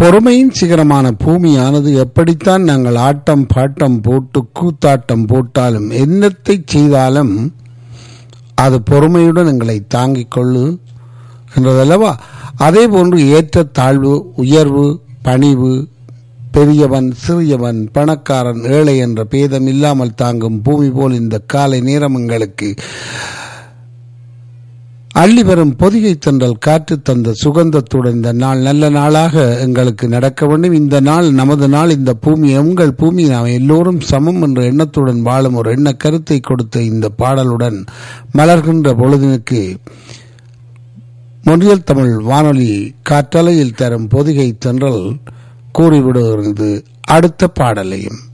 பொறுமையின் சிகரமான பூமியானது எப்படித்தான் நாங்கள் ஆட்டம் பாட்டம் போட்டு கூத்தாட்டம் போட்டாலும் என்னத்தை செய்தாலும் அது பொறுமையுடன் எங்களை தாங்கிக் கொள்ளு என்றதல்லவா அதே போன்று ஏற்ற தாழ்வு உயர்வு பணிவு பெரியவன் சிறியவன் பணக்காரன் ஏழை என்ற பேதம் இல்லாமல் தாங்கும் பூமி போல் இந்த காலை நேரம் எங்களுக்கு அள்ளி வரும் பொதிகை தந்தல் காற்று தந்த சுகந்தத்துடன் இந்த நாள் நல்ல நாளாக எங்களுக்கு நடக்க வேண்டும் இந்த நாள் நமது நாள் இந்த பூமி உங்கள் பூமி நாம் எல்லோரும் சமம் என்ற எண்ணத்துடன் வாழும் ஒரு எண்ண கருத்தை கொடுத்த இந்த பாடலுடன் மலர்கின்ற பொழுதினுக்கு மொழியல் தமிழ் வானொலி காற்றலையில் தரும் பொதிகை தென்றல் கூறிவிடுகிறது அடுத்த பாடலையும்